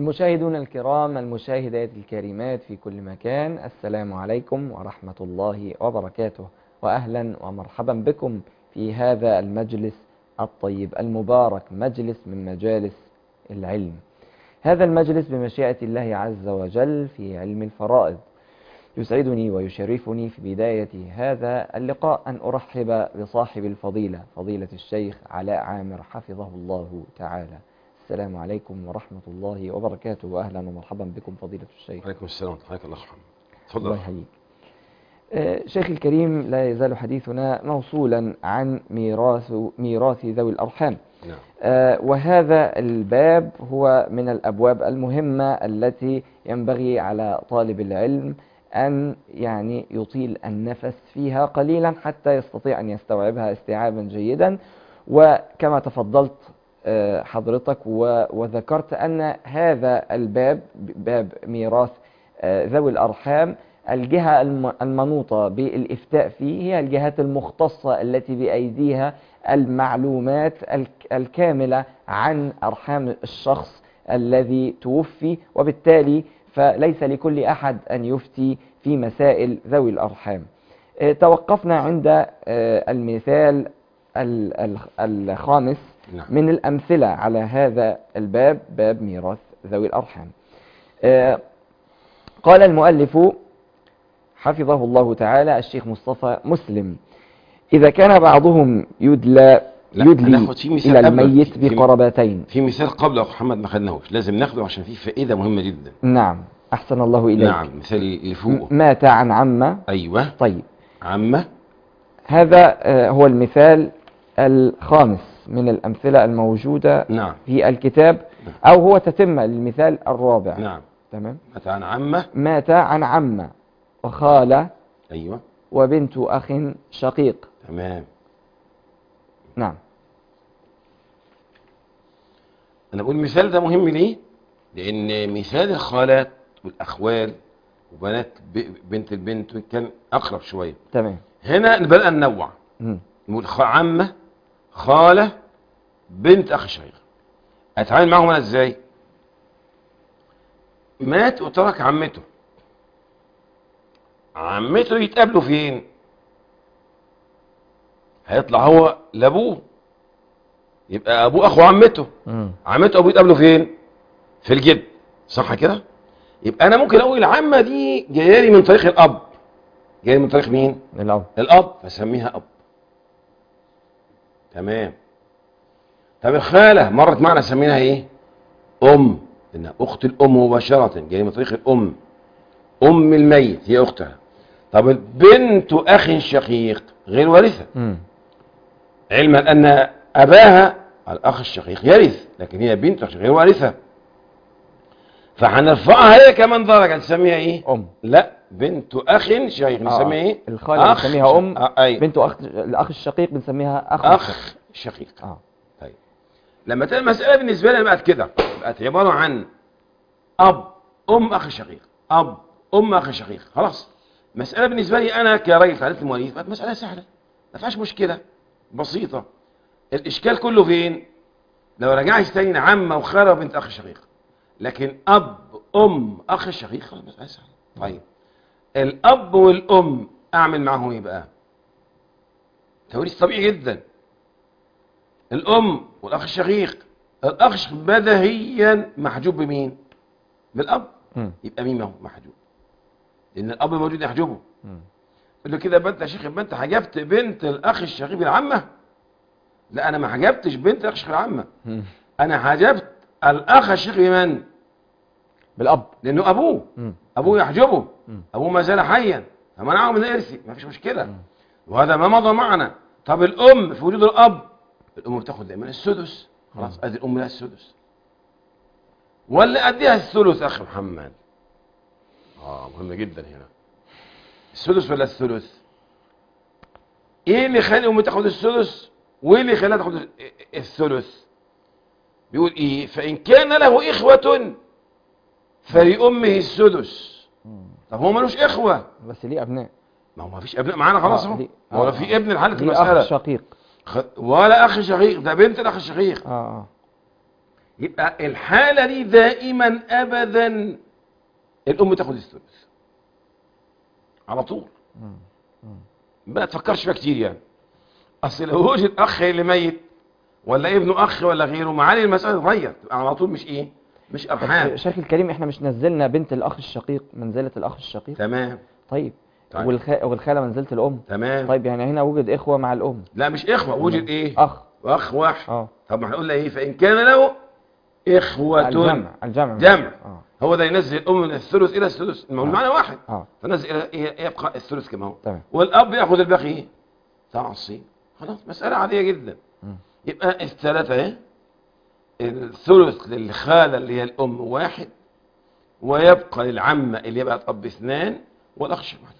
المشاهدون الكرام المشاهدات الكريمات في كل مكان السلام عليكم ورحمة الله وبركاته وأهلا ومرحبا بكم في هذا المجلس الطيب المبارك مجلس من مجالس العلم هذا المجلس بمشيئة الله عز وجل في علم الفرائض يسعدني ويشرفني في بداية هذا اللقاء أن أرحب بصاحب الفضيلة فضيلة الشيخ علاء عامر حفظه الله تعالى السلام عليكم ورحمة الله وبركاته وأهلا ومرحبا بكم فضيلة الشيخ وعليكم السلام ورحمة الله محمد الله تفضل يحييك آه، شيخ الكريم لا يزال حديثنا موصولا عن ميراث ميراث ذوي الأرحام نعم آه، وهذا الباب هو من الأبواب المهمة التي ينبغي على طالب العلم أن يعني يطيل النفس فيها قليلا حتى يستطيع أن يستوعبها استيعابا جيدا وكما تفضلت آه، حضرتك و- وذكرت أن هذا الباب باب ميراث آه، ذوي الأرحام الجهة الم- المنوطة بالإفتاء فيه هي الجهات المختصة التي بأيديها المعلومات الك- الكاملة عن أرحام الشخص الذي توفي وبالتالي فليس لكل أحد أن يفتي في مسائل ذوي الأرحام آه، توقفنا عند آه، المثال ال- ال- الخامس نعم من الأمثلة على هذا الباب باب ميراث ذوي الأرحام آه، قال المؤلف حفظه الله تعالى الشيخ مصطفى مسلم إذا كان بعضهم يدلى لا، يدلي هناخد في مثال إلى قبل. الميت في- في- بقربتين في مثال قبل يا أخو محمد ما خدناهوش لازم ناخده عشان فيه فائدة مهمة جدا نعم أحسن الله إليك نعم مثال اللي م- فوقه مات عن عمة أيوه طيب عمة هذا آه، هو المثال الخامس من الأمثلة الموجودة نعم في الكتاب أو هو تتمة للمثال الرابع نعم تمام مات عن عمة مات عن عمة وخالة أيوه وبنت أخ شقيق تمام نعم أنا بقول المثال ده مهم ليه؟ لأن مثال الخالات والأخوال وبنات ب- بنت البنت كان أقرب شوية تمام هنا نبدأ ننوع مم. نقول خ- عمة خالة بنت أخ شقيق أتعامل معاهم أنا إزاي؟ مات وترك عمته عمته يتقابلوا فين؟ هيطلع هو لأبوه يبقى أبوه أخو عمته مم. عمته وأبوه يتقابلوا فين؟ في الجد صح كده؟ يبقى أنا ممكن أقول العمة دي جاية لي من طريق الأب جاية لي من طريق مين؟ الأول الاب فسميها اب تمام طب الخاله مرت معنا سميناها ايه ام انها اخت الام مباشره جايه من طريق الام ام الميت هي اختها طب بنت اخ شقيق غير وارثه مم. علما ان اباها الاخ الشقيق يرث لكن هي بنت أخ شقيق غير وارثه فهنرفعها هي كمان درجه نسميها ايه أم لا بنت اخ شقيق آه. نسميها ايه الخالة أخ بنسميها أم آه، أيوة. بنت أخ الأخ الشقيق بنسميها أخ اخ شقيق آه. طيب لما تبقى المساله بالنسبه لي بقت كده بقت عباره عن اب ام اخ شقيق اب ام اخ شقيق خلاص مساله بالنسبه لي انا كراجل تعليم المواريث بقت مساله سهله ما فيهاش مشكله بسيطه الاشكال كله فين لو رجعت تاني عمه وخاله وبنت اخ شقيق لكن اب ام اخ شقيق خلاص مساله سهله طيب الاب والام اعمل معاهم ايه بقى توريث طبيعي جدا الام والاخ الشقيق الاخ الشقيق بديهيا محجوب بمين بالاب مم. يبقى مين ما هو محجوب لان الاب موجود يحجبه مم. يقول له كده يبقى انت يا شيخ يبقى انت حجبت بنت الاخ الشقيق بالعمه لا انا ما حجبتش بنت الاخ الشقيق بالعمه مم. انا حجبت الاخ الشقيق بمن بالأب لانه ابوه مم. ابوه يحجبه مم. ابوه ما زال حيا فمنعه من ارثي ما فيش مشكله مم. وهذا ما مضى معنا طب الام في وجود الاب الام بتاخد دايما السدس خلاص ادي الام لها السدس ولا اديها الثلث اخي محمد اه مهم جدا هنا السدس ولا الثلث ايه اللي يخلي الام تاخد السدس وايه اللي يخليها تاخد الثلث بيقول ايه فان كان له اخوه فلامه السدس مم. طب هو ملوش اخوه بس ليه أبناء ما هو ما فيش ابناء معانا خلاص آه، اهو ليه- ما هو آه، لو في ابن لحالة ليه أخ المسألة شقيق خ- ولا اخ شقيق ده بنت الاخ الشقيق آه آه يبقى الحالة دي دائما أبدا الأم تاخد الثلث على طول مم. ما تفكرش فيها كتير يعني أصل لو وجد أخ اللي ميت ولا ابنه أخ ولا غيره معاني المسألة تتغير تبقى على طول مش إيه مش طب أرحام شيخ الكريم احنا مش نزلنا بنت الاخ الشقيق منزله الاخ الشقيق تمام طيب طيب. والخ... والخاله منزله الام تمام طيب يعني هنا وجد اخوه مع الام لا مش إخوة وجد إيه اخ أخ واحد اه طب ما احنا قلنا إيه فإن كان له إخوة الجمع الجمع جمع. اه هو ده ينزل الأم من الثلث إلى الثلث المهم آه. معنى واحد اه فنزل إلى- يبقى الثلث كما هو تمام والأب يأخذ الباقي إيه؟ تعصي خلاص مسألة عادية جدا مم. يبقى الثلاثة اهي الثلث للخالة اللي هي الأم واحد ويبقى للعمة اللي يبقى الأب اثنان والأخ الشيخ واحد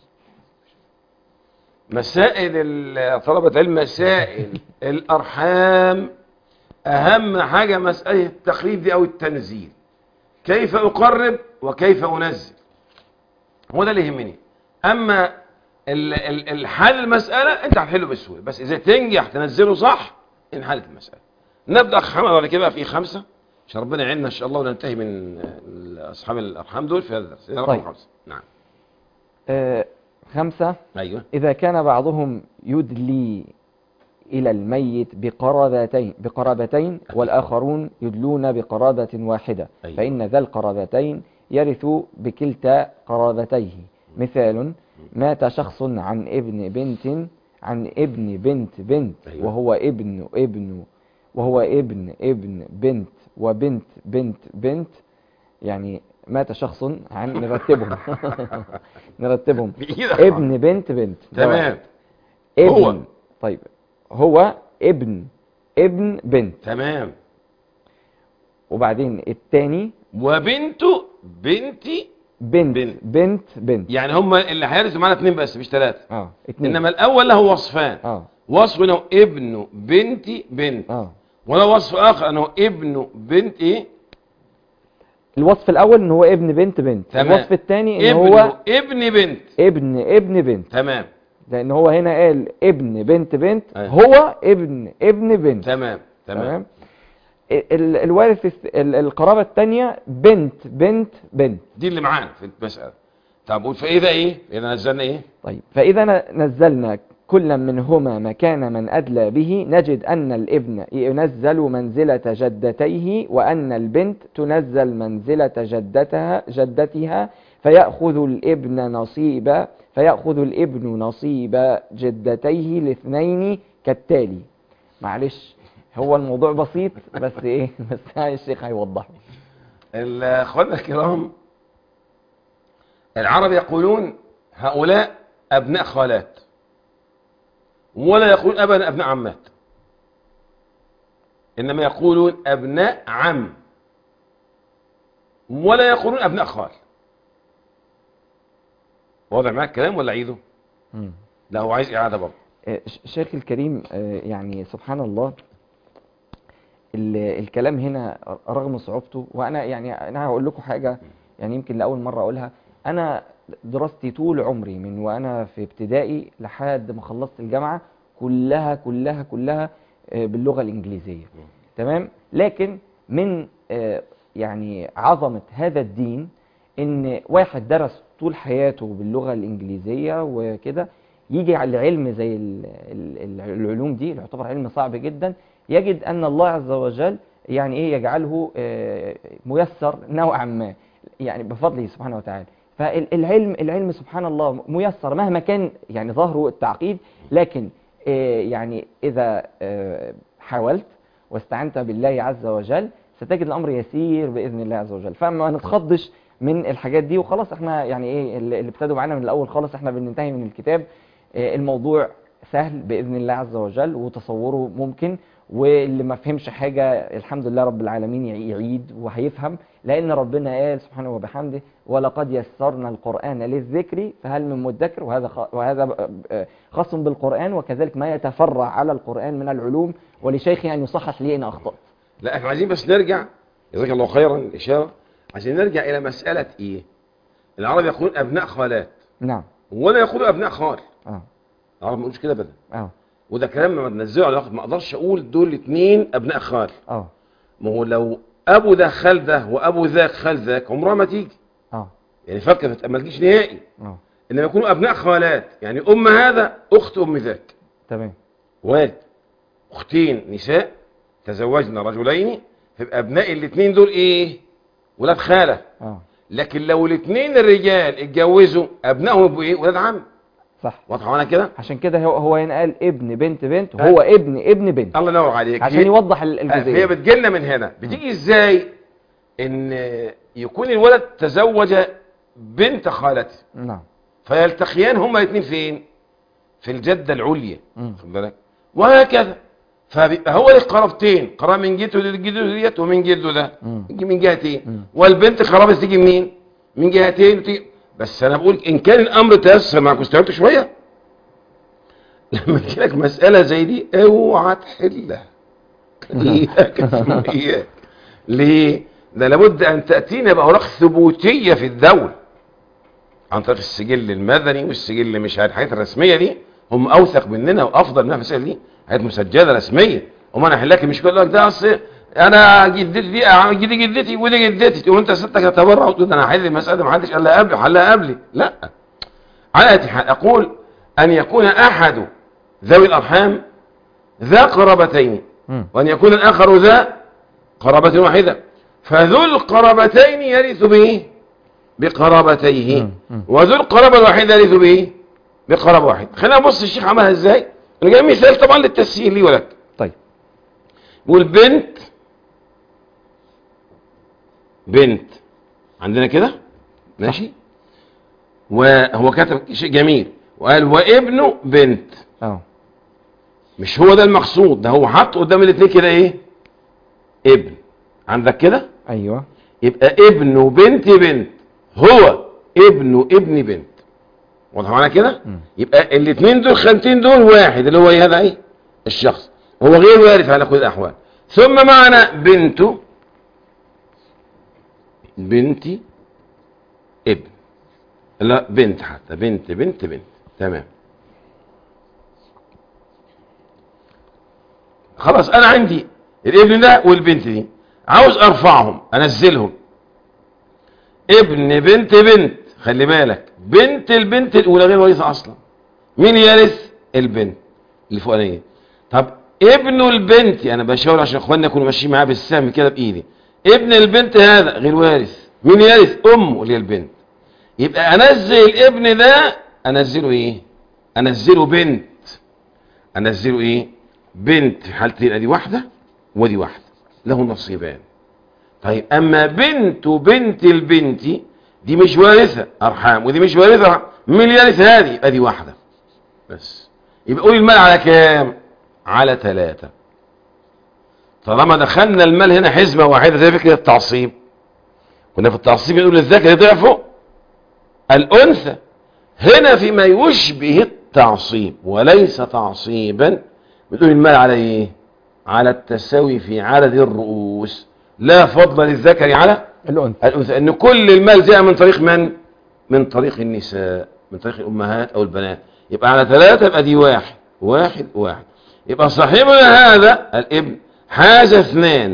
مسائل ال- طلبة علم مسائل الأرحام أهم حاجة مسألة التقريب دي أو التنزيل كيف أقرب وكيف أنزل هو ده اللي يهمني أما ال- ال- الحل المسألة أنت هتحله بسهولة بس إذا تنجح تنزله صح انحلت المسألة نبدأ أخ محمد بعد كده بقى في خمسة عشان ربنا يعيننا إن شاء الله وننتهي من آه، أصحاب الأرحام دول في هذا الدرس رقم طيب. خمسة نعم آه، خمسة أيوه إذا كان بعضهم يدلي إلى الميت بقرابتين بقرابتين والآخرون يدلون بقرابة واحدة أيوة. فإن ذا القرابتين يرث بكلتا قرابتيه مثال مات شخص عن ابن بنت عن ابن بنت بنت أيوة. وهو ابن ابن وهو ابن ابن بنت وبنت بنت بنت يعني مات شخص عن نرتبهم نرتبهم بإيدك ابن بنت بنت ده تمام واحد. ابن هو. طيب هو ابن ابن بنت تمام وبعدين التاني وبنته بنتي بنت بنت. بنت بنت يعني هم اللي هيرثوا معانا اثنين بس مش ثلاثة اه اتنين إنما الأول له وصفان اه وصف انه ابن بنتي بنت اه ولا وصف آخر أنه ابن بنت إيه الوصف الاول ان هو ابن بنت بنت تمام. الوصف الثاني ان ابن هو ابن بنت ابن ابن بنت تمام لان هو هنا قال ابن بنت بنت أيوة. هو ابن ابن بنت تمام تمام تمام ال- ال- الوارث الس- ال- القرابة الثانية بنت بنت بنت دي اللي معانا في المسألة طب فإذا إيه إذا نزلنا إيه طيب فإذا ن- نزلنا كل منهما مكان من أدلى به نجد أن الابن ينزل منزلة جدتيه وأن البنت تنزل منزلة جدتها جدتها فيأخذ الابن نصيب فيأخذ الابن نصيب جدتيه الاثنين كالتالي معلش هو الموضوع بسيط بس ايه بس هاي الشيخ هيوضحه الأخوان الكرام العرب يقولون هؤلاء أبناء خالات ولا يقولون أبناء أبناء عمات إنما يقولون أبناء عم ولا يقولون أبناء خال واضح معاك الكلام ولا عيده مم. لا هو عايز إعادة برضه آه، ش- شيخ الكريم آه، يعني سبحان الله ال- الكلام هنا رغم صعوبته وانا يعني انا هقول لكم حاجه يعني يمكن لاول مره اقولها انا دراستي طول عمري من وانا في ابتدائي لحد ما خلصت الجامعه كلها كلها كلها آه، باللغه الانجليزيه تمام لكن من آه، يعني عظمه هذا الدين ان واحد درس طول حياته باللغه الانجليزيه وكده يجي على العلم زي ال- ال- العلوم دي اللي يعتبر علم صعب جدا يجد ان الله عز وجل يعني ايه يجعله آه، ميسر نوعا ما يعني بفضله سبحانه وتعالى فالعلم العلم سبحان الله ميسر مهما كان يعني ظاهره التعقيد لكن آه، يعني اذا آه، حاولت واستعنت بالله عز وجل ستجد الامر يسير باذن الله عز وجل فما نتخضش من الحاجات دي وخلاص احنا يعني ايه اللي اللي ابتدوا معانا من الاول خالص احنا بننتهي من الكتاب آه، الموضوع سهل باذن الله عز وجل وتصوره ممكن واللي ما فهمش حاجه الحمد لله رب العالمين يع- يعيد وهيفهم لان ربنا قال سبحانه وبحمده ولقد يسرنا القران للذكر فهل من مدكر وهذا خ- وهذا ب- ب- خاص بالقران وكذلك ما يتفرع على القران من العلوم ولشيخي ان يصحح لي ان اخطات لا احنا عايزين بس نرجع جزاك الله خيرا الإشارة عايزين نرجع إلى مسألة إيه العرب يقولون أبناء خالات نعم ولا يقولوا أبناء خال اه العرب ما يقولوش كده أبدا اه وده كلام ما تنزله على الوقت ما أقدرش أقول دول اتنين أبناء خال اه ما هو لو ابو ده خال ده وابو ذاك خال ذاك عمرها ما تيجي اه يعني فكر ما تجيش نهائي اه انما يكونوا ابناء خالات يعني ام هذا اخت ام ذاك تمام واد اختين نساء تزوجن رجلين فيبقى ابناء الاثنين دول ايه ولاد خاله اه لكن لو الاثنين الرجال اتجوزوا ابنائهم يبقوا ايه ولاد عم صح واضح معانا كده عشان كده هو هو ينقال ابن بنت بنت وهو ابن ابن بنت الله ينور عليك عشان هي- يوضح ال- هي الجزئيه بتجيلنا من هنا بتيجي ازاي ان يكون الولد تزوج بنت خالته نعم فيلتقيان هما الاثنين فين في الجده العليا مم. خد بالك وهكذا فبيبقى هو ليه قرابتين قراب من جدته لجدته ديت ومن جده ده مم. يجي من جهتين مم. والبنت قرابه تيجي منين من جهتين وتيجي بس انا بقول ان كان الامر تيسر معك واستوعبت شويه لما تجي لك مساله زي دي اوعى تحلها اياك ثم اياك ليه ده لابد ان تاتينا باوراق ثبوتيه في الدوله عن طريق السجل المدني والسجل مش عارف الحاجات الرسميه دي هم اوثق مننا وافضل منها في المسائل دي حاجات مسجله رسميه وما انا احلك مش بقول لك ده اصل انا جدتي دي جدي جدتي ودي جدتي تقوم انت ستك تتبرع وتقول ده انا هحل المساله دي ما حدش قال لها قبلي حلها قبلي لا على أي حال اقول ان يكون احد ذوي الارحام ذا قرابتين مم. وان يكون الاخر ذا قرابه واحده فذو القرابتين يرث به بقرابتيه مم. مم. وذو القرابه الواحده يرث به بقرابه واحده خلينا نبص الشيخ عملها ازاي انا جاي مثال طبعا للتسهيل لي ولك طيب والبنت بنت عندنا كده ماشي وهو كتب شيء جميل وقال وابنه بنت اه مش هو ده المقصود ده هو حط قدام الاثنين كده ايه ابن عندك كده ايوه يبقى ابن وبنت بنت هو ابن وابن بنت واضح معانا كده مم. يبقى الاثنين دول خانتين دول واحد اللي هو ايه هذا ايه الشخص هو غير وارث على كل الاحوال ثم معنا بنته بنتي ابن لا بنت حتى بنت بنت بنت تمام خلاص انا عندي الابن ده والبنت دي عاوز ارفعهم انزلهم ابن بنت بنت خلي بالك بنت البنت الاولى غير وريثه اصلا مين يرث البنت الفوقانيه طب ابن البنت انا بشاور عشان اخواننا يكونوا ماشيين معايا بالسهم كده بايدي ابن البنت هذا غير وارث مين يرث امه اللي هي البنت يبقى انزل الابن ده انزله ايه انزله بنت انزله ايه بنت في حالتين ادي واحده ودي واحده له نصيبان طيب اما بنت بنت البنت دي مش وارثه ارحام ودي مش وارثه أرحام. مين اللي يرث هذه ادي واحده بس يبقى قول المال على كام على ثلاثة طالما دخلنا المال هنا حزمة واحدة زي فكرة التعصيب كنا في التعصيب نقول الذكر ضعفه الأنثى هنا فيما يشبه التعصيب وليس تعصيبا بتقول المال على ايه على التساوي في عدد الرؤوس لا فضل للذكر على الانثى الأنثى أن كل المال جاء من طريق من من طريق النساء من طريق الأمهات أو البنات يبقى على ثلاثة يبقى دي واحد واحد واحد يبقى صاحبنا هذا الابن حاز اثنان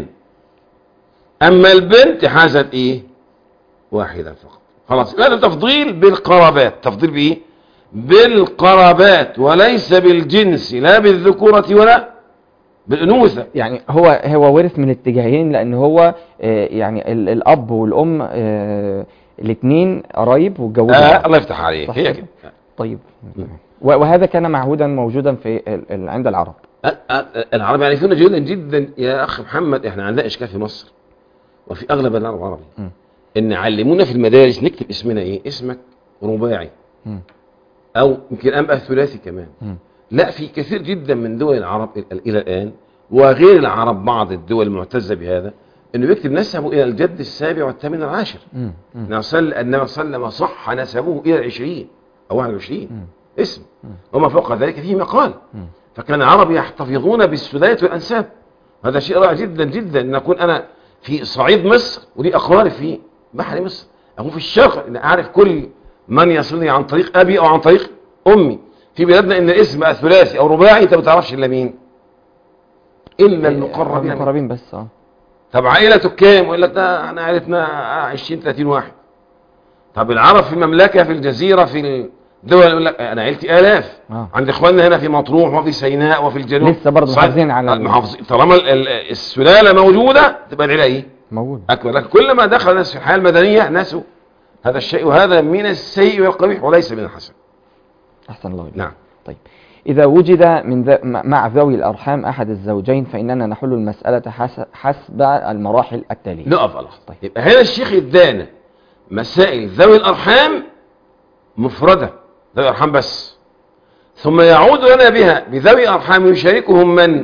أما البنت حازت إيه واحدا فقط خلاص هذا تفضيل بالقرابات تفضيل بإيه بالقرابات وليس بالجنس لا بالذكورة ولا بالأنوثة يعني هو هو ورث من اتجاهين لان هو آه، يعني ال- الاب والام الاثنين قرايب واتجوزوا آه بعض. الله يفتح عليك صح هي كده؟ كده طيب و- وهذا كان معهودا موجودا في ال- ال- عند العرب أ- أ- العرب يعرفون جيدا جدا يا اخ محمد احنا عندنا اشكال في مصر وفي اغلب العرب العربي م. ان علمونا في المدارس نكتب اسمنا ايه اسمك رباعي م. او يمكن الان بقى ثلاثي كمان م. لا في كثير جدا من دول العرب ال- الى الان وغير العرب بعض الدول المعتزه بهذا انه يكتب نسبه الى الجد السابع والثامن العاشر م. م. النبي صلى النبي صلى الله عليه وسلم صح نسبه الى العشرين او 21 م. اسم وما فوق ذلك فيه مقال م. فكان العرب يحتفظون بالسلاية والأنساب هذا شيء رائع جدا جدا أن أكون أنا في صعيد مصر ولي أقارب في بحر مصر أكون في الشرق أن أعرف كل من يصلني عن طريق أبي أو عن طريق أمي في بلادنا إن الاسم بقى ثلاثي أو رباعي أنت ما تعرفش إلا مين إلا المقربين المقربين بس اه طب عائلته كام يقول لك ده احنا عائلتنا 20 30 واحد طب العرب في المملكه في الجزيره في الدول يقول لك انا عيلتي الاف آه. عند اخواننا هنا في مطروح وفي سيناء وفي الجنوب لسه برضه صحيح. محافظين على ال- محافظين طالما ال- ال- السلاله موجوده تبقى العيله ايه موجود اكبر لكن كلما دخل الناس في الحياه المدنيه نسوا هذا الشيء وهذا من السيء والقبيح وليس من الحسن احسن الله إليك نعم طيب إذا وجد من ذا مع ذوي الأرحام أحد الزوجين فإننا نحل المسألة حس- حسب المراحل التالية نقف على الأخطاء. طيب. يبقى هنا الشيخ ادانا مسائل ذوي الارحام مفرده ذوي الارحام بس ثم يعود لنا بها بذوي ارحام يشاركهم من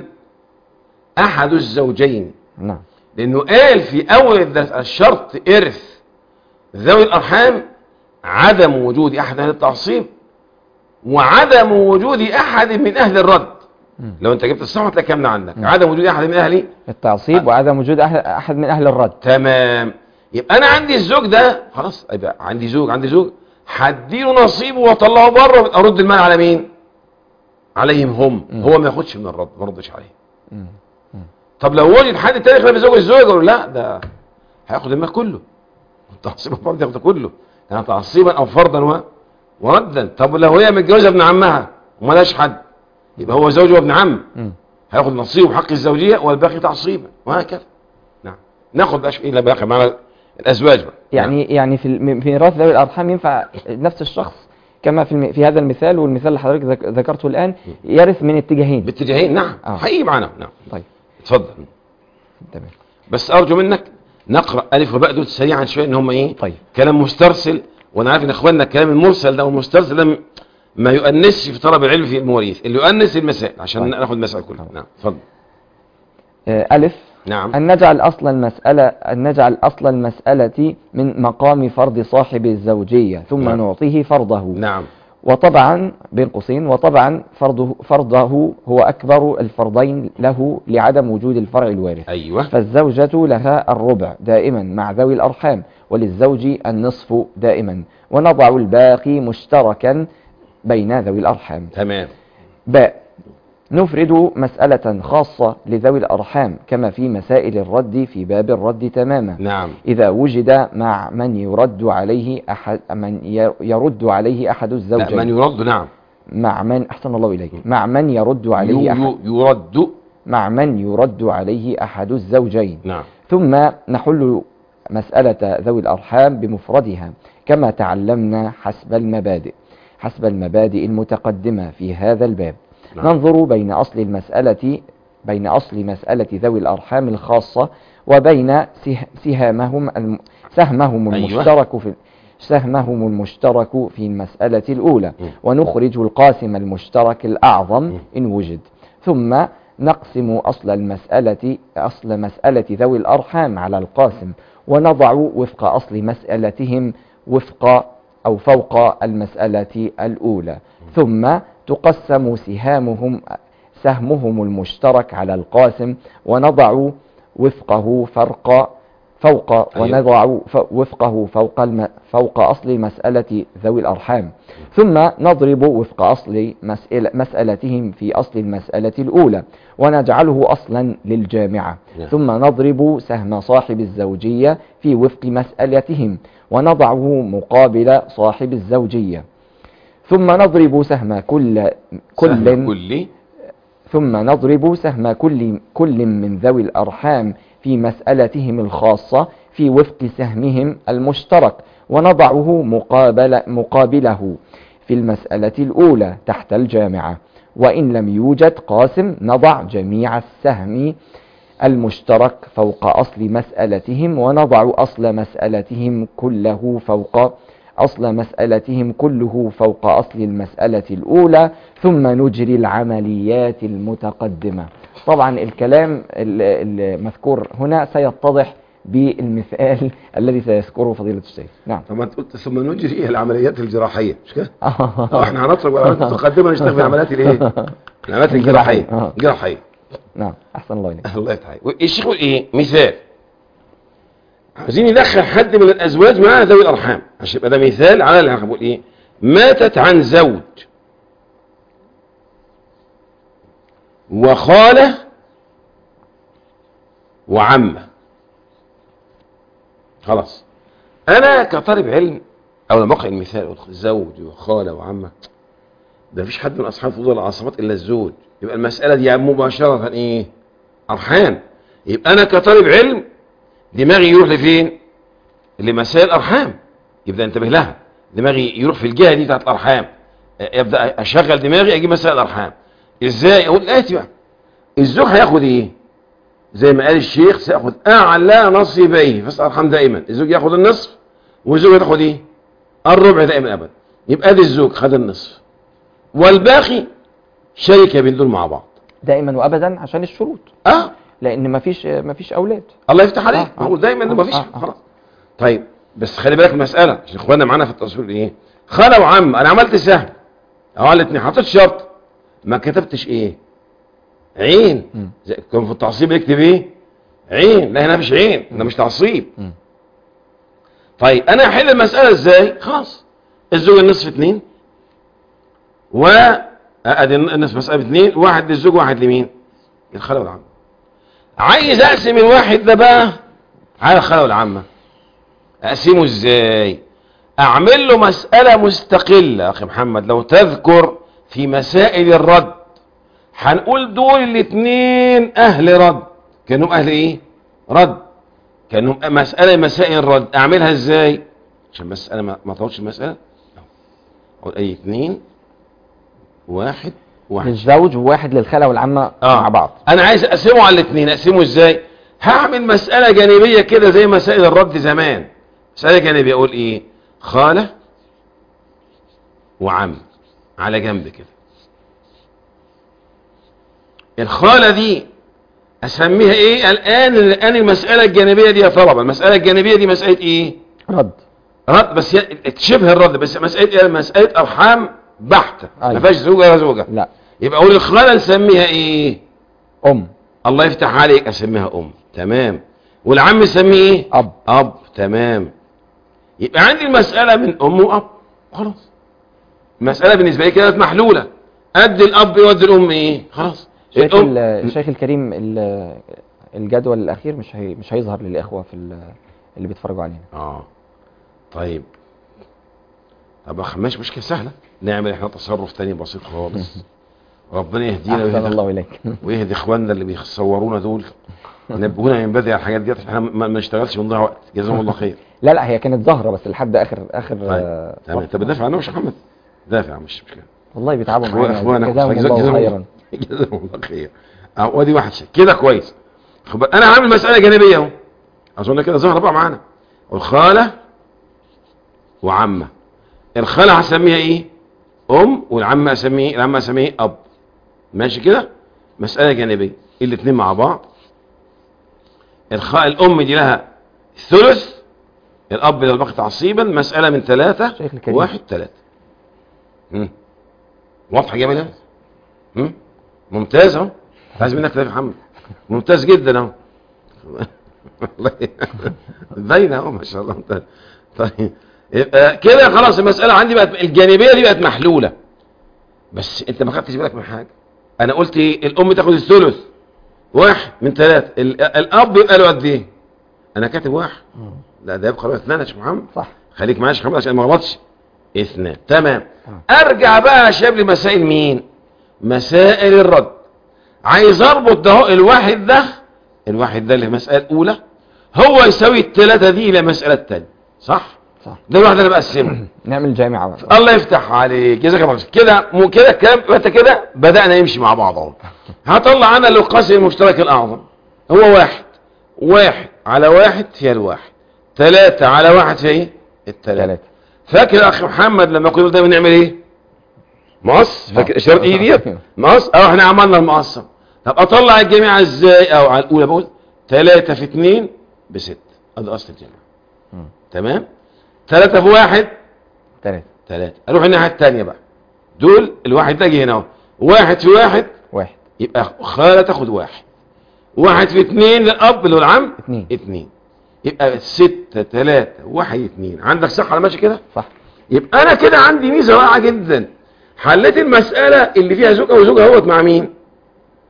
احد الزوجين نعم لانه قال في اول الدرس الشرط ارث ذوي الارحام عدم وجود احد اهل التعصيب وعدم وجود احد من اهل الرد مم. لو انت جبت الصح هتلاقي كام عندك عدم وجود احد من اهل التعصيب وعدم وجود أحد, أحد من أهل الرد تمام يبقى انا عندي الزوج ده خلاص يبقى عندي زوج عندي زوج هديله نصيبه واطلعه بره ارد المال على مين عليهم هم مم. هو ما ياخدش من الرد ما ردش عليه مم. طب لو وجد حد تاني خلاف زوج الزوج يقول لا ده هياخد المال كله تعصيبا فرض ياخده كله يعني تعصيبا او فرضا و... وردا طب لو هي متجوزه ابن عمها وملاش حد يبقى هو زوج وابن عم مم. هياخد نصيبه حق الزوجيه والباقي تعصيبا وهكذا نعم ناخد بقى ايه اللي باقي معنا الازواج بقى يعني يعني في الم- في ميراث ذوي الأرحام ينفع نفس الشخص كما في الم- في هذا المثال والمثال اللي حضرتك ذك- ذكرته الآن يرث من اتجاهين باتجاهين نعم آه. حقيقي معنا نعم طيب اتفضل تمام بس ارجو منك نقرا الف وباء دول سريعا شويه ان هم ايه طيب كلام مسترسل وانا عارف ان اخواننا الكلام المرسل ده والمسترسل ده م- ما يؤنسش في طلب العلم في المواريث اللي يؤنس المسائل عشان طيب. ناخد المسائل كلها طيب. نعم اتفضل آه، ألف نعم أن نجعل أصل المسألة أن نجعل أصل المسألة من مقام فرض صاحب الزوجية ثم نعم. نعطيه فرضه نعم وطبعا بين قوسين وطبعا فرضه, فرضه هو أكبر الفرضين له لعدم وجود الفرع الوارث ايوه فالزوجة لها الربع دائما مع ذوي الأرحام وللزوج النصف دائما ونضع الباقي مشتركا بين ذوي الأرحام تمام باء نفرد مسألة خاصة لذوي الأرحام كما في مسائل الرد في باب الرد تماما نعم إذا وجد مع من يرد عليه أحد من ير- يرد عليه أحد لا الزوجين من يرد نعم مع من أحسن الله إليك مع من يرد عليه يو- أحد يو- يرد مع من يرد عليه أحد الزوجين نعم ثم نحل مسألة ذوي الأرحام بمفردها كما تعلمنا حسب المبادئ حسب المبادئ المتقدمة في هذا الباب نعم. ننظر بين أصل المسألة بين أصل مسألة ذوي الأرحام الخاصة وبين سه- سهامهم الم- سهمهم أيوة. المشترك في سهمهم المشترك في المسألة الأولى م. ونخرج القاسم المشترك الأعظم م. إن وجد ثم نقسم أصل المسألة أصل مسألة ذوي الأرحام على القاسم ونضع وفق أصل مسألتهم وفق أو فوق المسألة الأولى ثم تقسم سهامهم سهمهم المشترك على القاسم ونضع وفقه فرق فوق أيوة. ونضع ف- وفقه فوق الم فوق أصل مسألة ذوي الأرحام ثم نضرب وفق أصل مسألة مسألتهم في أصل المسألة الأولى ونجعله أصلا للجامعة نعم. ثم نضرب سهم صاحب الزوجية في وفق مسألتهم ونضعه مقابل صاحب الزوجية ثم نضرب سهم كل كل سهم كل ثم نضرب سهم كل كل من ذوي الأرحام في مسألتهم الخاصة في وفق سهمهم المشترك ونضعه مقابل مقابله في المسألة الأولى تحت الجامعة وإن لم يوجد قاسم نضع جميع السهم المشترك فوق أصل مسألتهم ونضع أصل مسألتهم كله فوق أصل مسألتهم كله فوق أصل المسألة الأولى ثم نجري العمليات المتقدمة طبعا الكلام ال- المذكور هنا سيتضح بالمثال الذي سيذكره فضيلة الشيخ نعم طب ما انت قلت ثم نجري العمليات الجراحيه مش كده؟ اه احنا هنترك العمليات المتقدمه نشتغل في العمليات الايه؟ العمليات الجراحيه آه. جراحيه نعم أحسن الله إليك الله يفتح عليك الشيخ يقول ايه؟ مثال عايزين ندخل حد من الازواج مع ذوي الارحام عشان يبقى ده مثال على اللي هنقول ايه؟ ماتت عن زوج وخاله وعمه خلاص انا كطالب علم او لما اقرا المثال أقول زوج وخاله وعمه ده مفيش حد من اصحاب فضول العصبات الا الزوج يبقى المساله دي مباشره ايه ارحام يبقى انا كطالب علم دماغي يروح لفين لمسائل الارحام يبدا انتبه لها دماغي يروح في الجهه دي بتاعت الارحام يبدا اشغل دماغي اجيب مسائل الارحام ازاي اقول اتي بقى الزوج هياخد ايه زي ما قال الشيخ سياخد اعلى نصيبيه في الارحام دائما الزوج ياخد النصف والزوجه تاخد ايه الربع دائما ابدا يبقى دي الزوج خد النصف والباقي شركه بين دول مع بعض دائما وابدا عشان الشروط اه لان مفيش مفيش اولاد الله يفتح عليك آه، آه. هو دايما آه، ما فيش آه، آه. خلاص طيب بس خلي بالك من المساله عشان اخواننا معانا في التصوير ايه خاله وعم انا عملت سهم اهو على الاثنين حطيت شرط ما كتبتش ايه عين مم. زي كان في التعصيب يكتب ايه عين لا هنا مش عين ده مش تعصيب مم. طيب انا احل المساله ازاي خلاص الزوج النصف اتنين و ادي النصف مساله اتنين واحد للزوج واحد لمين الخاله والعم عايز اقسم الواحد ده بقى على الخاله والعمه اقسمه ازاي اعمل له مساله مستقله اخي محمد لو تذكر في مسائل الرد هنقول دول الاثنين اهل رد كانهم اهل ايه رد كانهم مساله مسائل الرد اعملها ازاي عشان بس انا ما ما اطولش المساله اقول اي اثنين واحد واحد للزوج وواحد للخاله والعمه آه. مع بعض انا عايز اقسمه على الاثنين اقسمه ازاي هعمل مسألة جانبية كده زي مسائل الرد زمان مسألة جانبية اقول ايه خالة وعم على جنب كده الخالة دي اسميها ايه الان الان المسألة الجانبية دي يا طلبة المسألة الجانبية دي مسألة ايه رد رد بس ي- شبه الرد بس مسألة ايه مسألة ارحام بحتة ما أيوة. فيهاش زوجة ولا زوجة لا يبقى اقول الخالة نسميها ايه ام الله يفتح عليك اسميها ام تمام والعم يسميه ايه اب اب تمام يبقى عندي المسألة من ام واب خلاص المسألة بالنسبة لي كانت محلولة قد الاب يودي الام ايه خلاص شيخ الأم- ال- الشيخ الكريم ال- الجدول الاخير مش هي مش هيظهر للاخوه في ال- اللي بيتفرجوا علينا اه طيب طب يا أخي ماشي مشكلة سهلة نعمل احنا تصرف تاني بسيط خالص ربنا يهدينا احسن ويهدي الله اليك ويهدي اخواننا اللي بيصورونا دول نبهونا من بدري على الحاجات ديت احنا ما ما نشتغلش ونضيع وقت جزاهم الله خير لا لا هي كانت ظاهره بس لحد اخر اخر طيب آه، تمام وقت. انت بتدافع عنه مش يا محمد دافع مش مشكله والله بيتعبوا أخوان- معانا اخوانا جزاهم الله خيرا جزاهم الله خير اهو ادي واحد شيء كده كويس خد بالك، انا عامل مساله جانبيه اهو اظن كده ظهر بقى معانا والخاله وعمه الخاله هسميها ايه ام والعمه اسميه العمه اسميه اب ماشي كده مساله جانبيه الاثنين مع بعض الخ... الام دي لها ثلث الاب لو بقي تعصيبا مساله من ثلاثه شيخ الكريم. واحد ثلاثه مم. واضحه يا جماعه مم؟ ممتاز اهو عايز منك يا محمد ممتاز جدا اهو والله باينه اهو ما شاء الله ممتاز طيب يبقى كده خلاص المساله عندي بقت الجانبيه دي بقت محلوله بس انت ما خدتش بالك من حاجه انا قلت ايه الام تاخد الثلث واحد من ثلاثه ال- الاب يبقى له قد ايه انا كاتب واحد لا ده يبقى له اثنين يا شيخ محمد صح خليك معايا يا شيخ محمد عشان ما اغلطش اثنان تمام آه. ارجع بقى يا شباب لمسائل مين مسائل الرد عايز اربط ده هو الواحد ده الواحد ده اللي المساله الاولى هو يساوي الثلاثه دي الى مساله الثانيه صح صح ده الواحد انا بقسمه نعمل جامعه بقى. الله يفتح عليك جزاك الله خير كده مو كده الكلام انت كده بدانا نمشي مع بعض اهو هطلع انا القاسم المشترك الاعظم هو واحد واحد على واحد فيها الواحد ثلاثة على واحد فيها ايه الثلاثة ثلاثه فاكر يا اخي محمد لما كنا دايما نعمل ايه مقص فاكر اشاره ايه ديت مقص اه احنا عملنا المقص طب اطلع الجميع ازاي او على الاولى بقول 3 في 2 بستة ادي اصل الجمع مم. تمام 3 في 1 ثلاثه 3 اروح الناحيه الثانيه بقى دول الواحد ده جه هنا اهو واحد في واحد واحد يبقى خاله تاخد واحد واحد في اثنين للاب اللي هو العم اثنين اثنين يبقى ستة ثلاثة واحد اثنين عندك صح ولا ماشي كده صح يبقى انا كده عندي ميزه واقعه جدا حليت المساله اللي فيها زوجه وزوجه اهوت مع مين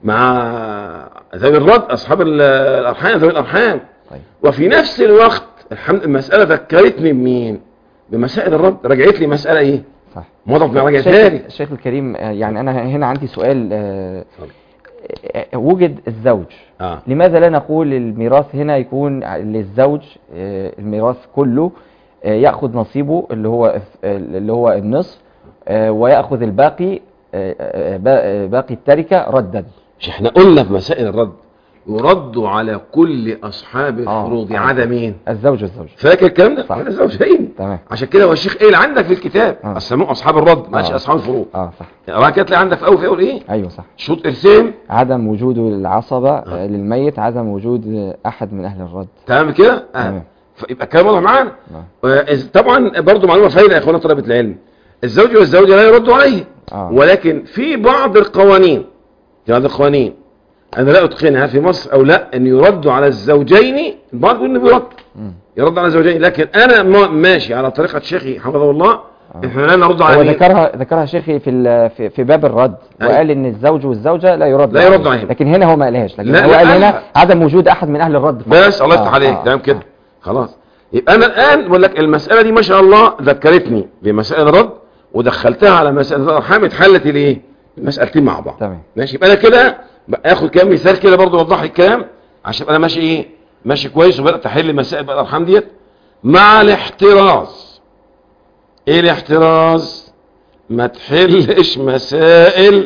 مع ذوي الرد اصحاب ال- الارحام ذوي الارحام طيب وفي نفس الوقت الحمد المسألة ذكرتني بمين بمسائل الرد رجعت لي مسألة ايه صح موضوع ما الشيخ رجعتها لي الشيخ الكريم آه، يعني انا هنا عندي سؤال آه، اتفضل. آه، وجد الزوج اه لماذا لا نقول الميراث هنا يكون للزوج آه، الميراث كله آه، يأخذ نصيبه اللي هو اللي هو النصف آه، ويأخذ الباقي آه، آه، با- باقي التركة ردا مش احنا قلنا في مسائل الرد يرد على كل اصحاب آه، الفروض آه. عدا مين الزوج والزوج فاكر الكلام ده صح. ولا زوجين تمام عشان كده هو الشيخ قايل عندك في الكتاب آه. السموه اصحاب الرد ما قالش آه. اصحاب الفروض اه صح يعني كده تلاقي عندك في اول في اول ايه ايوه صح شوط ارسام عدم وجود العصبة آه. آه، للميت عدم وجود آه، احد من اهل الرد تمام كده اه تمام. فيبقى الكلام واضح معانا آه. آه، إذ- طبعا برضو معلومه فايده يا اخوانا طلبه العلم الزوج والزوجه لا يردوا عليه آه. ولكن في بعض القوانين في بعض القوانين انا لا اتقنها في مصر او لا ان يردوا على الزوجين البعض يقول انه بيرد مم. يرد على الزوجين لكن انا ما- ماشي على طريقه شيخي حفظه الله احنا لا نرد هو على مين؟ ذكرها ذكرها شيخي في ال- في, في باب الرد أيوة. وقال ان الزوج والزوجه لا يرد لا عليهم. يرد عليهم. لكن هنا هو ما قالهاش لكن لا، هو لا، قال قالها. هنا عدم وجود احد من اهل الرد فقط. بس الله يفتح آه، عليك آه، تمام كده آه. خلاص يبقى انا الان بقول لك المساله دي ما شاء الله ذكرتني بمسائل الرد ودخلتها على مساله الارحام اتحلت الايه المسالتين مع بعض تمام ماشي يبقى انا كده اخد كام مثال كده برضه يوضح لي الكلام عشان ابقى انا ماشي ايه ماشي كويس وبدات احل مسائل بقى الارحام ديت مع الاحتراز ايه الاحتراز ما تحلش مسائل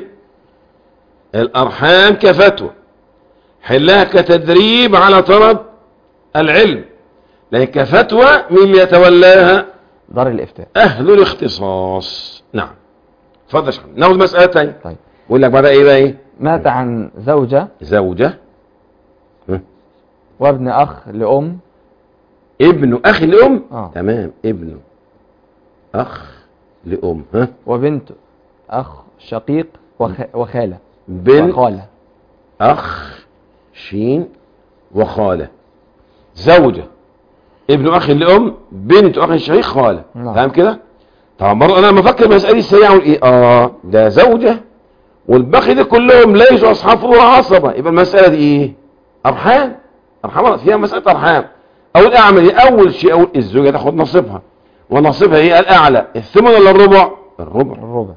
الارحام كفتوى حلها كتدريب على طلب العلم لكن كفتوى مين اللي يتولاها دار الافتاء اهل الاختصاص نعم اتفضل يا شيخ ناخد مسألة تانية طيب يقول لك بعدها ايه بقى ايه مات عن زوجه زوجة ها؟ وابن اخ لام ابن اخ لام آه. تمام ابن اخ لام ها وبنت اخ شقيق وخ... وخاله بنت وخاله اخ شين وخالة زوجة ابن اخ لام بنت اخ شقيق خالة نعم. فاهم كده طبعا برضه انا لما افكر مسألة السريعة اقول ايه اه ده زوجة والباقي ده كلهم ليسوا اصحاب فروع عصبة يبقى المسألة دي ايه ارحام ارحام فيها مسألة ارحام اول اعمل ايه اول شيء اقول الزوجة تاخد نصيبها ونصيبها ايه الاعلى الثمن ولا الربع الربع الربع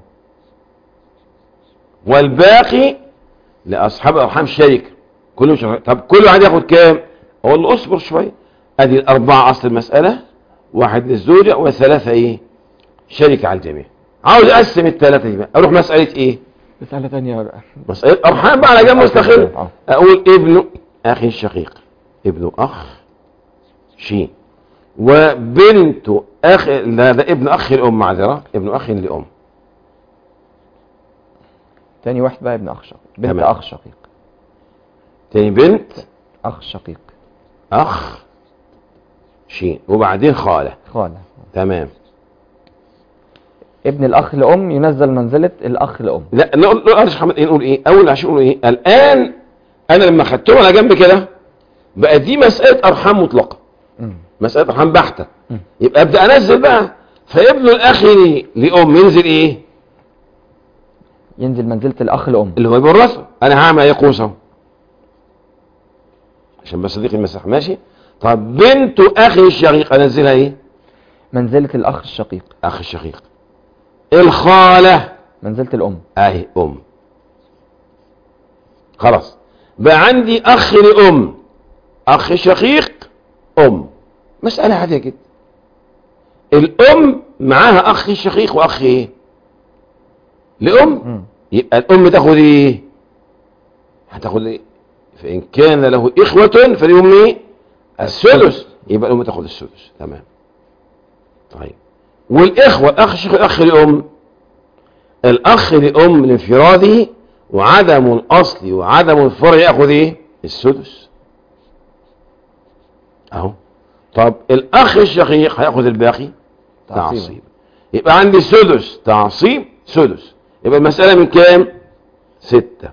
والباقي لاصحاب الارحام شركه كله شركة. طب كل واحد ياخد كام اقول له اصبر شويه ادي الاربعه اصل المساله واحد للزوجه وثلاثه ايه شركه على الجميع عاوز اقسم الثلاثه دي بقى اروح مساله ايه مسألة تانية بقى مساله ارحام بقى على جنب مستقل آه. اقول ابن اخي شقيق ابن اخ شين وبنت اخ لا ده ابن اخ الام معذره ابن اخ لام تاني واحد بقى ابن اخ شقيق بنت تمام. اخ شقيق تاني بنت اخ شقيق اخ شين وبعدين خاله خاله تمام ابن الاخ لام ينزل منزله الاخ لام لا نقول نقول يا محمد ايه نقول ايه اول عشان نقول ايه الان انا لما خدتهم على جنب كده بقى دي مساله ارحام مطلقه مم. مساله ارحام بحته مم. يبقى ابدا انزل بقى فابن الاخ لي- لام ينزل ايه ينزل منزله الاخ لام اللي هو بيورثه انا هعمل ايه قوس اهو عشان بس اضيق المساحه ماشي طب بنت اخي الشقيق انزلها ايه منزله الاخ الشقيق اخ الشقيق الخاله منزله الام اهي ام خلاص بقى عندي اخ لام اخ شقيق ام مسألة عادية جدا الام معاها اخ شقيق واخ ايه لام مم. يبقى الام تاخد ايه هتاخد ايه فان كان له اخوة فلام ايه السدس يبقى الام تاخد السدس تمام طيب والاخوة الاخ الشقيق الاخ لام الاخ لام لانفراده وعدم الاصل وعدم الفرع ياخذ ايه السدس اهو طب الاخ الشقيق هياخذ الباقي تعصيبا. تعصيب يبقى عندي سدس تعصيب سدس يبقى المسألة من كام ستة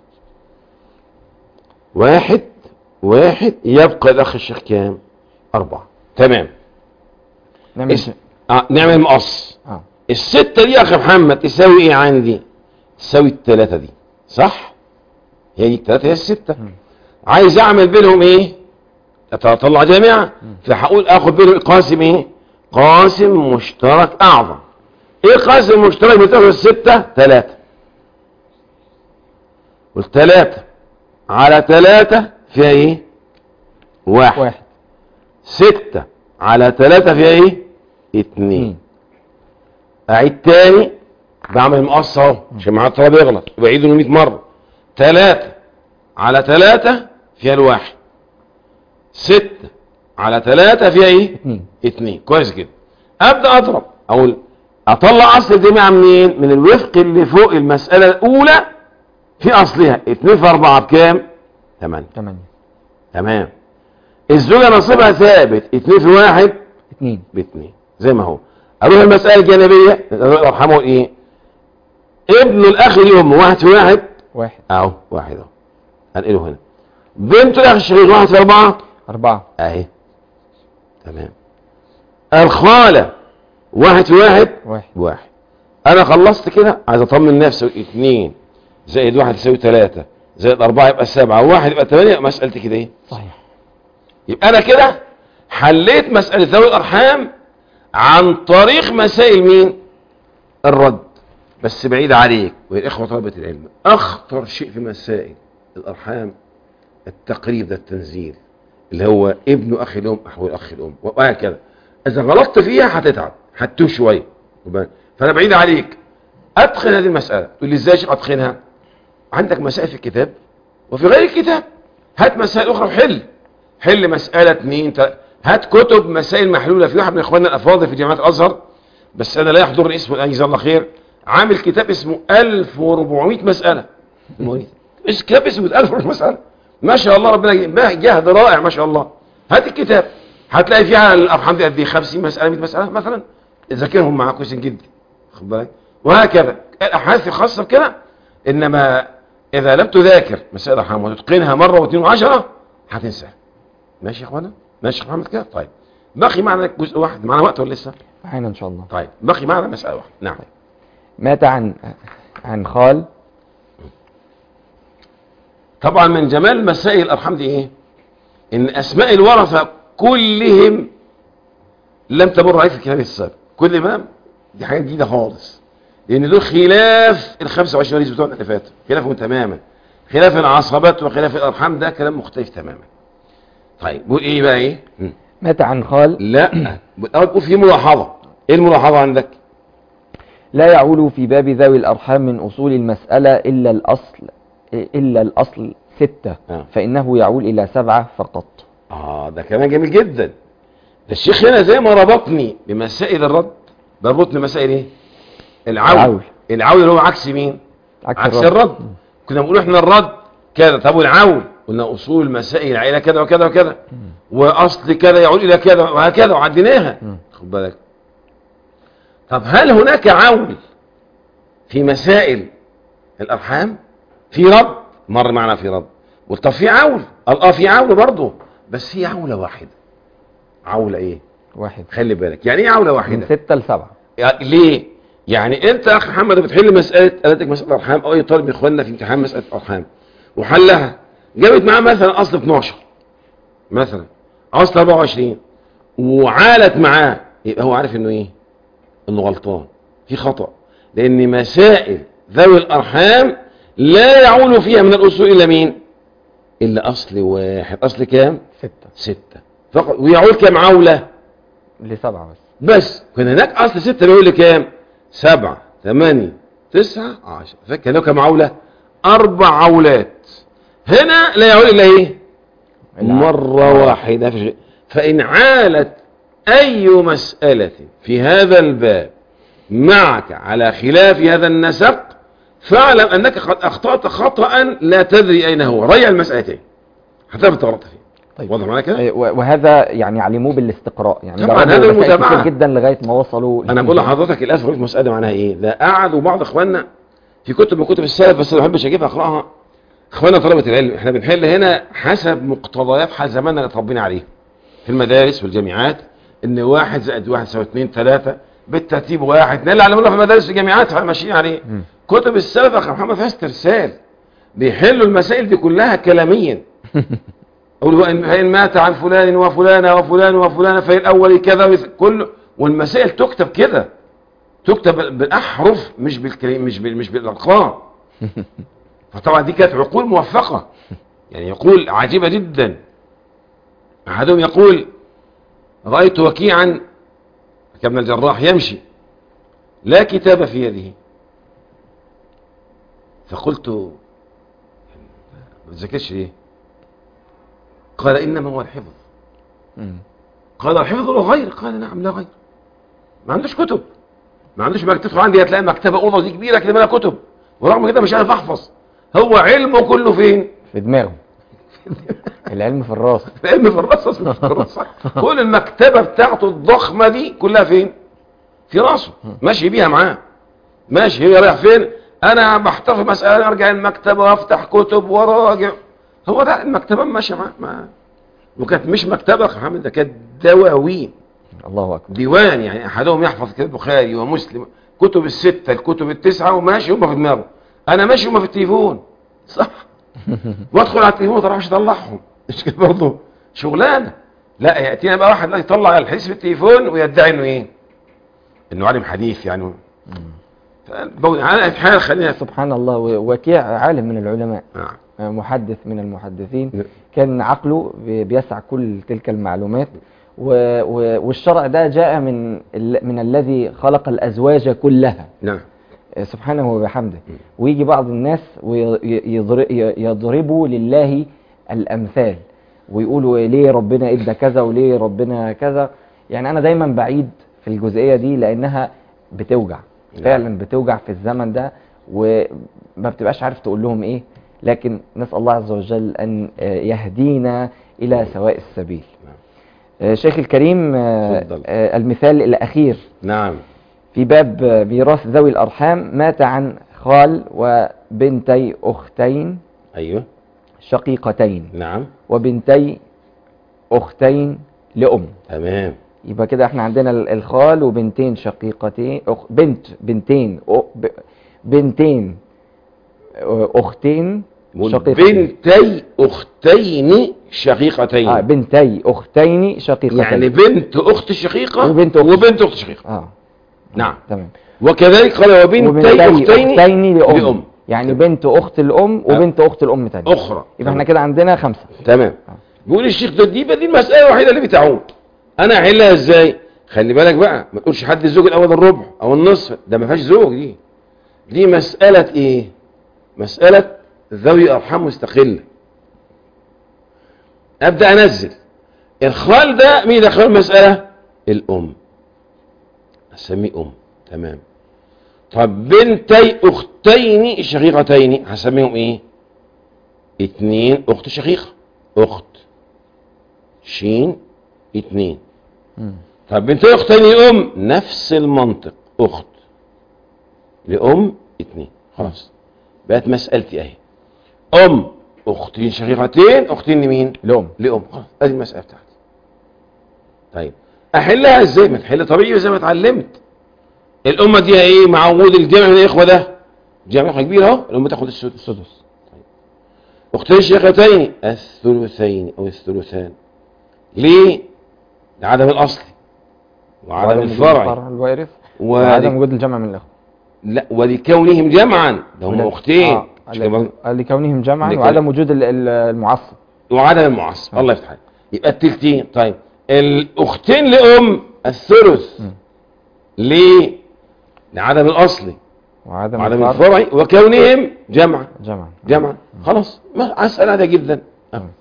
واحد واحد يبقى الاخ الشيخ كام اربعة تمام نعمل اس... آه نعمل مقص اه الستة دي يا أخي محمد تساوي إيه عندي؟ تساوي التلاتة دي صح؟ هي دي التلاتة هي الستة مم. عايز أعمل بينهم إيه؟ اطلع جامعة فهقول اخد بينهم القاسم ايه قاسم مشترك اعظم ايه قاسم مشترك بتاخد الستة ثلاثة والثلاثة على ثلاثة فيها ايه واحد, واحد ستة على ثلاثة فيها ايه اتنين اتنين اعيد تاني بعمل مقص اهو عشان معاه الطلب يغلط وبعيده 100 مرة ثلاثة على ثلاثة فيها الواحد ستة على ثلاثة فيها ايه اتنين اتنين كويس جدا ابدا اضرب اقول اطلع اصل الجماعة منين من الوفق اللي فوق المسألة الاولى في اصلها اتنين في اربعة بكام تمانية تمانية تمام الزوجة نصيبها ثابت اتنين في واحد اتنين باتنين زي ما هو اروح المسألة الجانبية الله يرحمه ايه ابن الاخ ليهم واحد في واحد واحد اهو واحد اهو هنقله هنا بنت الاخ الشقيق واحد في اربعة أربعة اهي تمام الخالة واحد في واحد واحد واحد انا خلصت كده عايز اطمن نفسي اتنين زائد واحد يساوي ثلاثة زائد اربعة يبقى سبعة وواحد يبقى ثمانية مسألتي كده ايه صحيح يبقى انا كده حليت مسألة ذوي الارحام عن طريق مسائل مين الرد بس بعيد عليك والاخوة طلبة العلم اخطر شيء في مسائل الارحام التقريب ده التنزيل اللي هو ابن اخي الام احوال اخي الام وهكذا اذا غلطت فيها هتتعب هتتوه شويه وب- فانا بعيد عليك اتقن هذه المساله تقول لي ازاي عشان اتقنها عندك مسائل في الكتاب وفي غير الكتاب هات مسائل اخرى وحل حل مساله اتنين تل... هات كتب مسائل محلوله في واحد من اخواننا الافاضل في جامعه الازهر بس انا لا يحضرني اسمه جزاه الله خير عامل كتاب اسمه 1400 مساله المواريث ايش كتاب اسمه 1400 مساله ما شاء الله ربنا يجزيه جهد رائع ما شاء الله هات الكتاب هتلاقي فيها الارحام دي قد ايه 50 مساله 100 مساله مثلا ذاكرهم معاك كويس جدا خد بالك وهكذا الابحاث الخاصه بكده انما اذا لم تذاكر مسائل الارحام وتتقنها مره واثنين وعشرة هتنساها ماشي يا اخوانا ماشي يا أخ محمد كده طيب بقي معنا جزء واحد معنا وقت ولا لسه معانا إن شاء الله طيب بقي معنا مساله واحده نعم مات عن عن خال طبعا من جمال مسائل الارحام دي ايه ان اسماء الورثه كلهم لم تمر عليك في الكتاب السابق كل ما دي حاجه جديده خالص لان دول خلاف ال 25 رئيس بتوعنا اللي فاتوا خلافهم تماما خلاف العصبات وخلاف الارحام ده كلام مختلف تماما طيب بقول ايه بقى ايه مم. مات عن خال لا اول بقول في ملاحظه ايه الملاحظه عندك لا يعول في باب ذوي الأرحام من أصول المسألة إلا الأصل إلا الأصل ستة آه. فإنه يعول إلى سبعة فقط اه ده كلام جميل جدا ده الشيخ هنا زي ما ربطني بمسائل الرد بربطني مسائل ايه العول العول. العول اللي هو عكس مين عكس, عكس الرد كنا بنقول احنا الرد كذا طب والعول قلنا اصول مسائل العيله كذا وكذا وكذا واصل كذا يعود الى كذا وهكذا وعديناها مم. خد بالك طب هل هناك عول في مسائل الارحام في رد مر معنا في رد طب في عول قال اه في عول برضه بس هي عوله واحده عوله ايه واحد خلي بالك يعني ايه عوله من واحده ستة لسبعة يعني ليه يعني انت يا اخ محمد بتحل مساله قالتك مساله ارحام او اي طالب من اخواننا في امتحان مساله ارحام وحلها جابت معاه مثلا اصل 12 مثلا اصل 24 وعالت معاه يبقى هو عارف انه ايه انه غلطان في خطا لان مسائل ذوي الارحام لا يعول فيها من الاصول الا مين الا اصل واحد اصل كام ستة ستة فقط ويعول كام عوله لسبعة بس بس كان هناك اصل ستة بيقول لي كام سبعة ثمانية تسعة عشر فكان له كام عولة اربع عولات هنا لا يعول الا ايه الع- مرة واحدة في شيء. فان عالت اي مسألة في هذا الباب معك على خلاف هذا النسق فاعلم انك قد اخطأت خطأ لا تدري اين هو ريع المسألتين حتى بتغلط فيه طيب واضح معاك كده؟ إيه، و- وهذا يعني علموه بالاستقراء يعني طبعاً جربوا هذا مسائل المتابعة. كتير جدا لغاية ما وصلوا انا بقول لحضرتك الان في مساله معناها ايه ده قعد وبعض اخواننا في كتب من كتب السلف بس ما بحبش اجيبها اقراها اخواننا طلبه العلم احنا بنحل هنا حسب مقتضيات حال زماننا اللي اتربينا عليه في المدارس والجامعات ان واحد زائد واحد يساوي اثنين ثلاثه بالترتيب واحد ده اللي علمونا في المدارس والجامعات فاحنا ماشيين عليه مم. كتب السلف يا اخي محمد فيها استرسال بيحلوا المسائل دي كلها كلاميا أقول وإن فإن مات عن فلان وفلانة وفلان وفلانة فهي الأول كذا ويث- كله والمسائل تكتب كده تكتب بالأحرف مش بالكلام مش بال مش بالأرقام فطبعا دي كانت عقول موفقة يعني عقول عجيبة جدا أحدهم يقول رأيت وكيعا كابن الجراح يمشي لا كتاب في يده فقلت ما تذاكرش ليه قال إنما هو الحفظ مم. قال الحفظ له غير قال نعم لا غير ما عندوش كتب ما عندوش مكتبة تدخل عندي هتلاقي مكتبة أوضة دي كبيرة كده مالها كتب ورغم كده مش عارف أحفظ هو علمه كله فين؟ في دماغه العلم في الراس العلم في الراس أصلاً مش في الراس صح. كل المكتبة بتاعته الضخمة دي كلها فين؟ في راسه ماشي بيها معاه ماشي هي رايح فين؟ أنا بحتفظ مسألة أرجع المكتبة وأفتح كتب وراجع هو ده المكتبة ماشية معاه معاه. وكانت مش مكتبة يا محمد ده كانت دواوين الله اكبر ديوان يعني احدهم يحفظ كتاب البخاري ومسلم كتب الستة الكتب التسعة وماشي هم في دماغه انا ماشي هم في التليفون صح وادخل على التليفون ما تعرفش اطلعهم مش كده برضه شغلانه لا ياتينا بقى واحد لا يطلع الحديث في التليفون ويدعي انه ايه انه عالم حديث يعني فبقول على أي حال خلينا سبحان الله و- وكيع عالم من العلماء آه. محدث من المحدثين نعم. كان عقله بي- بيسع كل تلك المعلومات و- و- والشرع ده جاء من ال- من الذي خلق الازواج كلها نعم سبحانه وبحمده ويجي بعض الناس ويضربوا لله الامثال ويقولوا ليه ربنا ادى كذا وليه ربنا كذا يعني انا دايما بعيد في الجزئيه دي لانها بتوجع نعم. فعلا بتوجع في الزمن ده وما بتبقاش عارف تقول لهم ايه لكن نسال الله عز وجل ان آه، يهدينا الى سواء السبيل نعم. آه، شيخ الكريم آه، اتفضل. آه، المثال الاخير نعم في باب ميراث ذوي الأرحام مات عن خال وبنتي أختين ايوه شقيقتين نعم وبنتي أختين لأم تمام يبقى كده احنا عندنا ال- الخال وبنتين شقيقتين أخ بنت بنتين أ- ب- بنتين آه، أختين شقيقتين بنتي اختين شقيقتين آه بنتي أختين شقيقتين يعني بنت اخت شقيقه وبنت أخت. وبنت اخت شقيقه اه نعم تمام وكذلك قال وبنتي اختين أختين لأم, لأم. يعني بنت أخت الأم وبنت أخت الأم تانية اخرى يبقى احنا كده عندنا خمسة تمام بيقول الشيخ ده دي بقى دي المساله الوحيده اللي بتعود انا احلها ازاي خلي بالك بقى ما تقولش حد الزوج الاول الربع او النصف ده ما فيهاش زوج دي دي مساله ايه مساله ذوي ارحام مستقله ابدا انزل الخال ده مين دخل المساله الام اسميه ام تمام طب بنتي اختين شقيقتين هسميهم ايه اتنين اخت شقيقه اخت شين اتنين مم. طب بنتين اختين لام نفس المنطق اخت لام اتنين خلاص بقت مسألتي اهي ام اختين شقيقتين اختين لمين لأم لام خلاص ادي المسألة بتاعتي طيب احلها ازاي ما تحل طبيعي زي ما اتعلمت الامة دي ايه مع وجود الجمع من الاخوة ده جمع اخوة كبير اهو الامة تاخد السدس السدس اختين شقيقتين الثلثين او الثلثان ليه لعدم الاصل وعدم وجود الفرع الوارث وعدم ول... وجود الجمع من الإخوة لا ولكونهم جمعا ده هم ولا- اختين آه، مش كمان؟ لكونهم جمعا لكون- وعدم وجود ال- ال- المعصب وعدم المعصب آه. الله يفتح عليك يبقى التلتين طيب الاختين لام الثلث مم. ليه لعدم الاصل وعدم وعدم الفرع الفرع وكونهم جمعا جمعا جمعا خلاص ما اسال هذا جدا آه. مم.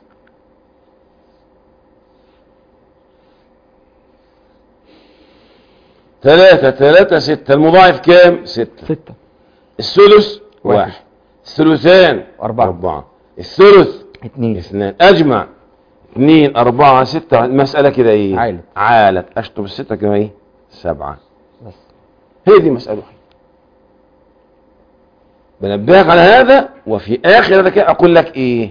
ثلاثة ثلاثة ستة المضاعف كام؟ ستة ستة الثلث واحد. واحد الثلثان أربعة. أربعة الثلث اتنين اثنان أجمع اثنين أربعة ستة المسألة كده إيه؟ عالت. عالت أشطب الستة كده إيه؟ سبعة بس هي دي المسألة الوحيدة بنبهك على هذا وفي آخر هذا كده أقول لك إيه؟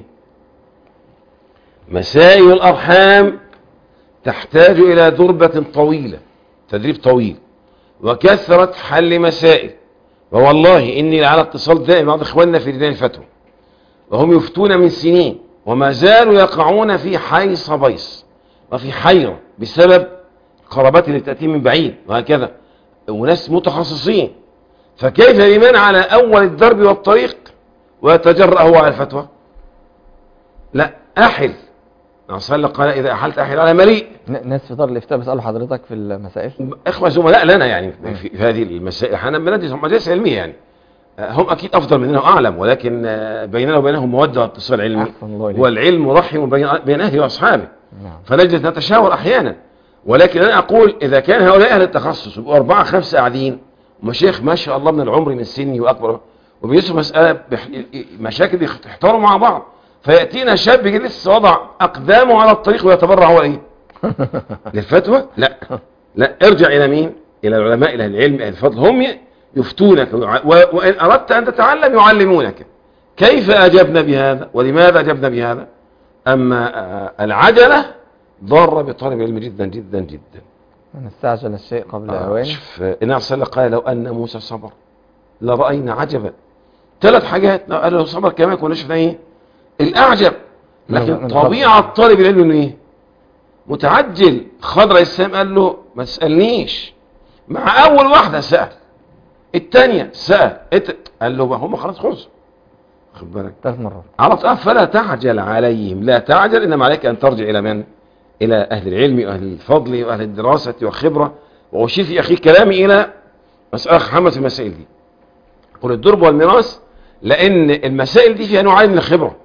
مسائل الأرحام تحتاج إلى ضربة طويلة تدريب طويل وكثرة حل مسائل ووالله إني على اتصال دائم مع إخواننا في دينار الفتوى وهم يفتون من سنين وما زالوا يقعون في حيص بيص وفي حيرة بسبب قرابات اللي تأتي من بعيد وهكذا وناس متخصصين فكيف بمن على أول الدرب والطريق ويتجرأ هو على الفتوى لا أحل صلى قال إذا أحلت أحل على مليء ن- ناس في دار الافتاء بيسالوا حضرتك في المسائل إخوة زملاء لنا يعني في, في هذه المسائل احنا بندرس مجالس علمية يعني آه، هم أكيد أفضل مننا وأعلم ولكن آه، بيننا وبينهم مودة واتصال علمي احسن الله اليك والعلم رحم بين بين أهله وأصحابه نعم فنجلس نتشاور أحيانا ولكن أنا أقول إذا كان هؤلاء أهل التخصص يبقوا أربعة خمسة قاعدين ومشايخ ما شاء الله من العمر من سني وأكبر وبيسوا مسألة بح... مشاكل يحتاروا مع بعض فيأتينا شاب لسه وضع أقدامه على الطريق ويتبرع هو إيه للفتوى لا لا ارجع إلى مين إلى العلماء إلى العلم إلى الفضل هم يفتونك ويع- و- وإن أردت أن تتعلم يعلمونك كيف أجبنا بهذا ولماذا أجبنا بهذا أما آه، العجلة ضارة بطالب العلم جدا جدا جدا من استعجل الشيء قبل آه، اوانه شوف آه، النبي صلى الله عليه وسلم قال لو أن موسى صبر لرأينا عجبا ثلاث حاجات لو قال له صبر كما كنا شفنا إيه الأعجب لكن من- من طبيعة طالب العلم إنه إيه متعجل خضر السلام قال له ما تسألنيش مع أول واحدة سأل الثانية سأل الت- قال له هم خلاص خلصوا خد بالك ثلاث مرات على طول فلا تعجل عليهم لا تعجل إنما عليك أن ترجع إلى من إلى أهل العلم وأهل الفضل وأهل الدراسة والخبرة وأشير في أخي كلامي إلى مسألة محمد في المسائل دي قل الدرب والميراث لأن المسائل دي فيها نوعين من الخبرة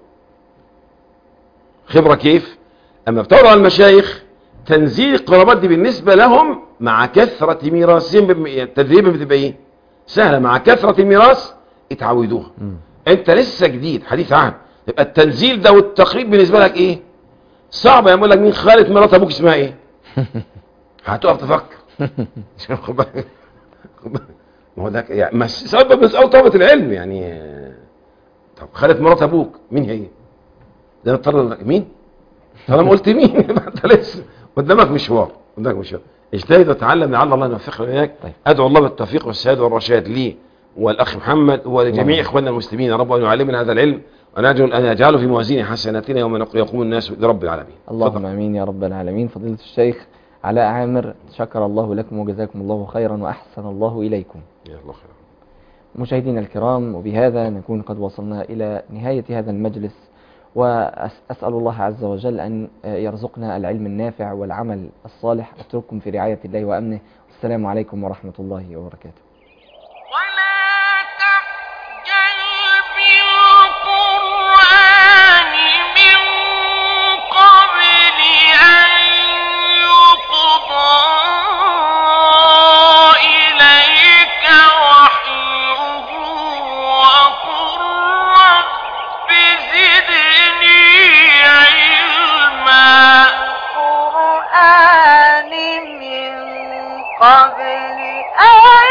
خبرة كيف أما بتقرأ على المشايخ تنزيل القرابات دي بالنسبة لهم مع كثرة ميراثهم بم- تدريبهم بتبقى إيه سهلة مع كثرة الميراث اتعودوها مم. انت لسه جديد حديث عهد يبقى التنزيل ده والتقريب بالنسبه لك ايه صعب يقول لك مين خالة مرات ابوك اسمها ايه هتقف تفكر خد بالك. خد بالك. ما هو ده ك- يعني ما سبب مسألة طلبة العلم يعني آه، طب خالة مرات ابوك مين هي ده اضطر مين طالما قلت مين يبقى انت لسه قدامك مشوار قدامك مشوار اجتهد وتعلم لعل الله ان يوفقنا واياك طيب. ادعو الله بالتوفيق والسداد والرشاد لي والاخ محمد ولجميع اللهم. اخواننا المسلمين يا رب ان يعلمنا هذا العلم وان يجعل ان يجعله في موازين حسناتنا يوم نق- يقوم الناس لرب العالمين اللهم تفضل. امين يا رب العالمين فضيلة الشيخ علاء عامر شكر الله لكم وجزاكم الله خيرا واحسن الله اليكم يا الله خير مشاهدينا الكرام وبهذا نكون قد وصلنا إلى نهاية هذا المجلس وأسأل الله عز وجل أن يرزقنا العلم النافع والعمل الصالح أترككم في رعاية الله وأمنه والسلام عليكم ورحمة الله وبركاته ولا تعجل بالقرآن من قبل أن يقضى إليك وحيه وقل رب زدني علما قرآن من قبل أن